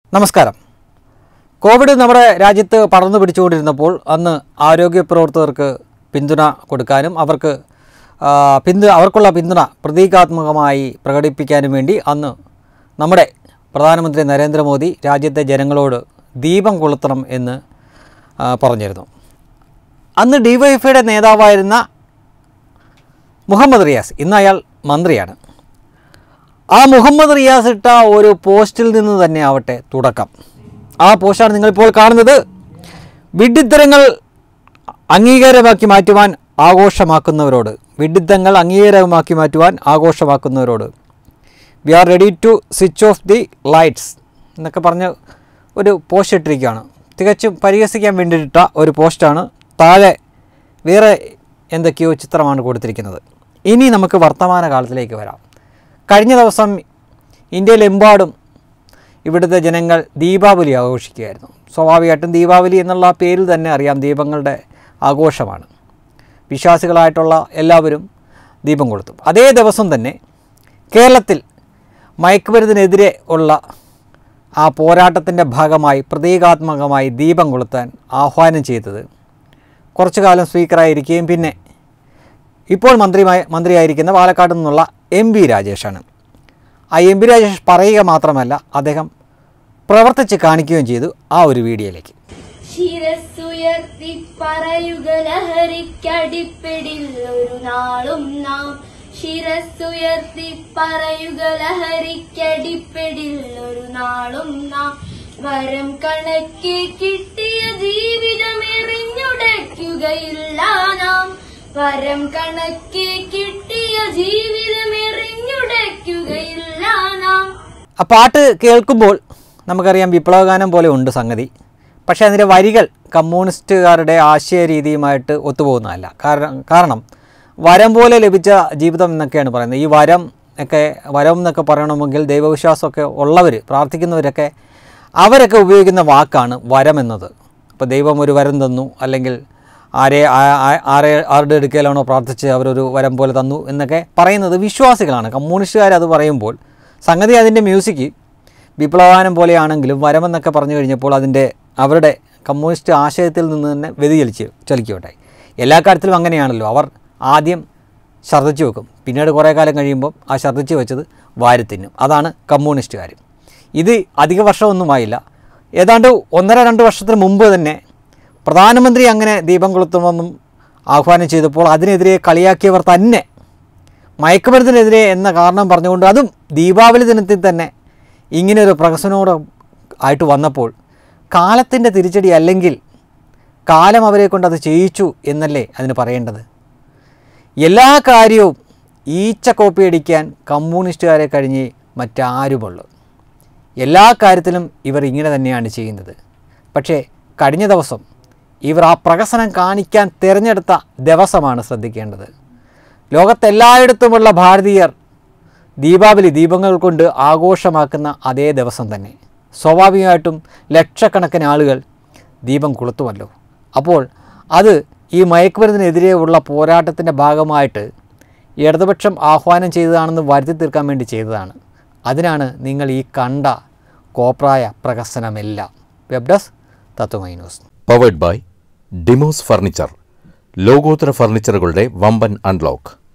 നമസ്കാരം കോവിഡ് നമ്മുടെ രാജ്യത്ത് പടർന്നു പിടിച്ചുകൊണ്ടിരുന്നപ്പോൾ അന്ന് ആരോഗ്യ പ്രവർത്തകർക്ക് പിന്തുണ കൊടുക്കാനും അവർക്ക് ആ, പിന്തു അവർക്കുള്ള പിന്തുണ പ്രതീകാത്മകമായി പ്രകടിപ്പിക്കാനും വേണ്ടി അന്ന് നമ്മുടെ പ്രധാനമന്ത്രി നരേന്ദ്രമോദി രാജ്യത്തെ ജനങ്ങളോട് ദീപം കൊളുത്തണം എന്ന് ആ, പറഞ്ഞിരുന്നു അന്ന് ഡിവൈഎഫ്ഐയുടെ നേതാവായിരുന്ന മുഹമ്മദ് റിയാസ് ഇന്ന് അയാൾ മന്ത്രിയാണ് ആ മുഹമ്മദ് റിയാസ് ഇട്ട ഒരു പോസ്റ്റിൽ നിന്ന് തന്നെ ആവട്ടെ തുടക്കം ആ പോസ്റ്റാണ് നിങ്ങളിപ്പോൾ കാണുന്നത് വിഡ്ഢിത്തരങ്ങൾ അംഗീകാരമാക്കി മാറ്റുവാൻ ആഘോഷമാക്കുന്നവരോട് വിഡ്ഢിത്തങ്ങൾ അംഗീകാരമാക്കി മാറ്റുവാൻ ആഘോഷമാക്കുന്നവരോട് we are ready to switch off the lights എന്നൊക്കെ പറഞ്ഞ് ഒരു പോസ്റ്റ് ഇട്ടിരിക്കുകയാണ് തികച്ചും പരിഹസിക്കാൻ വേണ്ടിയിട്ട ഒരു പോസ്റ്റാണ് താഴെ വേറെ എന്തൊക്കെയോ ചിത്രമാണ് കൊടുത്തിരിക്കുന്നത് ഇനി നമുക്ക് വർത്തമാന കാലത്തിലേക്ക് വരാം കഴിഞ്ഞ ദിവസം ഇന്ത്യയിലെമ്പാടും ഇവിടുത്തെ ജനങ്ങൾ ദീപാവലി ആഘോഷിക്കുകയായിരുന്നു സ്വാഭാവികമായിട്ടും ദീപാവലി എന്നുള്ള ആ പേരിൽ തന്നെ അറിയാം ദീപങ്ങളുടെ ആഘോഷമാണ് വിശ്വാസികളായിട്ടുള്ള എല്ലാവരും ദീപം കൊളുത്തും അതേ ദിവസം തന്നെ കേരളത്തിൽ മയക്കുമരുന്നിനെതിരെ ഉള്ള ആ പോരാട്ടത്തിൻ്റെ ഭാഗമായി പ്രതീകാത്മകമായി ദീപം കൊളുത്താൻ ആഹ്വാനം ചെയ്തത് കുറച്ചു കാലം സ്പീക്കറായിരിക്കുകയും പിന്നെ ഇപ്പോൾ മന്ത്രിമായി മന്ത്രിയായിരിക്കുന്ന പാലക്കാട് നിന്നുള്ള എം ബി രാജേഷാണ് ആ എം ബി രാജേഷ് പറയുക മാത്രമല്ല അദ്ദേഹം പ്രവർത്തിച്ച് കാണിക്കുകയും ചെയ്തു ആ ഒരു വീഡിയോയിലേക്ക് ശിരസ്സുയർത്തി പറയുക ലഹരിക്കടിപ്പിടിൽ ഒരു നാളും നാം ശിരസ്സുയർത്തി പറയുക ലഹരിക്കടിപ്പിടിൽ ഒരു നാളും നാം വരം കണക്കെ കിട്ടിയ ജീവിതം എറിഞ്ഞുടയ്ക്കുകയില്ല നാം വരം കണക്കെ കിട്ടിയ ജീവിതം എറിഞ്ഞുടയ്ക്കുകയില്ല നാം ആ പാട്ട് കേൾക്കുമ്പോൾ നമുക്കറിയാം വിപ്ലവഗാനം പോലെ ഉണ്ട് സംഗതി പക്ഷേ അതിൻ്റെ വരികൾ കമ്മ്യൂണിസ്റ്റുകാരുടെ ആശയ രീതിയുമായിട്ട് ഒത്തുപോകുന്നതല്ല കാരണം കാരണം വരം പോലെ ലഭിച്ച ജീവിതം എന്നൊക്കെയാണ് പറയുന്നത് ഈ വരം ഒക്കെ വരം എന്നൊക്കെ പറയണമെങ്കിൽ ദൈവവിശ്വാസമൊക്കെ ഉള്ളവർ പ്രാർത്ഥിക്കുന്നവരൊക്കെ അവരൊക്കെ ഉപയോഗിക്കുന്ന വാക്കാണ് വരം എന്നത് ഇപ്പോൾ ദൈവം ഒരു വരം തന്നു അല്ലെങ്കിൽ ആരെ ആ- ആ- ആരെ ആരുടെ അടുക്കലാണോ പ്രാർത്ഥിച്ച് അവരൊരു വരം പോലെ തന്നു എന്നൊക്കെ പറയുന്നത് വിശ്വാസികളാണ് കമ്മ്യൂണിസ്റ്റുകാർ അത് പറയുമ്പോൾ സംഗതി അതിൻ്റെ മ്യൂസിക് വിപ്ലവഗാനം പോലെയാണെങ്കിലും വരമെന്നൊക്കെ പറഞ്ഞു കഴിഞ്ഞപ്പോൾ അതിൻ്റെ അവരുടെ കമ്മ്യൂണിസ്റ്റ് ആശയത്തിൽ നിന്ന് തന്നെ വ്യതിചലിച്ച് ചലിക്കുകയുണ്ടായി എല്ലാ കാര്യത്തിലും അങ്ങനെയാണല്ലോ അവർ ആദ്യം ഛർദ്ദിച്ച് വെക്കും പിന്നീട് കുറേ കാലം കഴിയുമ്പോൾ ആ ഛർദ്ദിച്ച് വെച്ചത് വാരി തിന്നും അതാണ് കമ്മ്യൂണിസ്റ്റുകാർ ഇത് അധിക വർഷമൊന്നുമായില്ല ഏതാണ്ട് ഒന്നര രണ്ട് വർഷത്തിന് മുമ്പ് തന്നെ പ്രധാനമന്ത്രി അങ്ങനെ ദീപം കൊളുത്തുമെന്നും ആഹ്വാനം ചെയ്തപ്പോൾ അതിനെതിരെ കളിയാക്കിയവർ തന്നെ മയക്കുമരുന്നിനെതിരെ എന്ന കാരണം പറഞ്ഞുകൊണ്ട് അതും ദീപാവലി ദിനത്തിൽ തന്നെ ഇങ്ങനെ ഒരു പ്രഹസനോട് ആയിട്ട് വന്നപ്പോൾ കാലത്തിൻ്റെ തിരിച്ചടി അല്ലെങ്കിൽ കാലം അവരെ കൊണ്ട് അത് ചെയ്യിച്ചു എന്നല്ലേ അതിന് പറയേണ്ടത് എല്ലാ കാര്യവും ഈച്ച കോപ്പി അടിക്കാൻ കമ്മ്യൂണിസ്റ്റുകാരെ കഴിഞ്ഞ് മറ്റാരുമുള്ളൂ എല്ലാ കാര്യത്തിലും ഇവർ ഇങ്ങനെ തന്നെയാണ് ചെയ്യുന്നത് പക്ഷേ കഴിഞ്ഞ ദിവസം ഇവർ ആ പ്രഹസനം കാണിക്കാൻ തിരഞ്ഞെടുത്ത ദിവസമാണ് ശ്രദ്ധിക്കേണ്ടത് ലോകത്തെല്ലായിടത്തുമുള്ള ഭാരതീയർ ദീപാവലി ദീപങ്ങൾ കൊണ്ട് ആഘോഷമാക്കുന്ന അതേ ദിവസം തന്നെ സ്വാഭാവികമായിട്ടും ലക്ഷക്കണക്കിന് ആളുകൾ ദീപം കൊളുത്തുമല്ലോ അപ്പോൾ അത് ഈ മയക്കുമരുന്നിനെതിരെ ഉള്ള പോരാട്ടത്തിൻ്റെ ഭാഗമായിട്ട് ഇടതുപക്ഷം ആഹ്വാനം ചെയ്തതാണെന്ന് വരുത്തി തീർക്കാൻ വേണ്ടി ചെയ്തതാണ് അതിനാണ് നിങ്ങൾ ഈ കണ്ട കോപ്രായ പ്രഹസനമെല്ലാം web desk Tatwamayi news powered by Demos furniture ലോകോത്തര ഫർണിച്ചറുകളുടെ വമ്പൻ അൺലോക്ക്